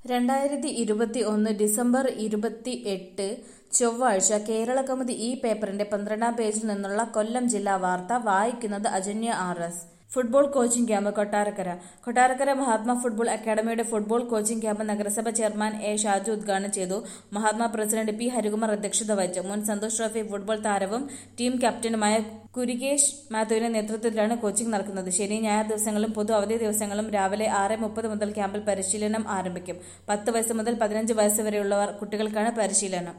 രണ്ടായിരത്തി ഇരുപത്തി ഒന്ന് ഡിസംബർ ഇരുപത്തി എട്ട് ചൊവ്വാഴ്ച കേരളകൗമുദി ഈ പേപ്പറിന്റെ പന്ത്രണ്ടാം പേജിൽ നിന്നുള്ള കൊല്ലം ജില്ലാ വാർത്ത വായിക്കുന്നത് Ajanya R S football coaching camp Kottarakkara Kottarakkara Mahatma football അക്കാദമിയുടെ ഫുട്ബോൾ കോച്ചിംഗ് ക്യാമ്പ് നഗരസഭ ചെയർമാൻ എ ഷാജു ഉദ്ഘാടനം ചെയ്തു മഹാത്മാ പ്രസിഡന്റ് പി ഹരികുമാർ അധ്യക്ഷത വഹിച്ചു മുൻ സന്തോഷ് ട്രോഫി ഫുട്ബോൾ താരവും ടീം ക്യാപ്റ്റനുമായ കുരികേഷ് മാത്യുവിന്റെ നേതൃത്വത്തിലാണ് കോച്ചിംഗ് നടക്കുന്നത് ശനി ഞായർ ദിവസങ്ങളും പൊതു അവധി ദിവസങ്ങളും രാവിലെ ആറ് മുപ്പത് മുതൽ ക്യാമ്പിൽ പരിശീലനം ആരംഭിക്കും പത്ത് വയസ്സ് മുതൽ പതിനഞ്ച് വയസ്സ് വരെയുള്ളവർ കുട്ടികൾക്കാണ് പരിശീലനം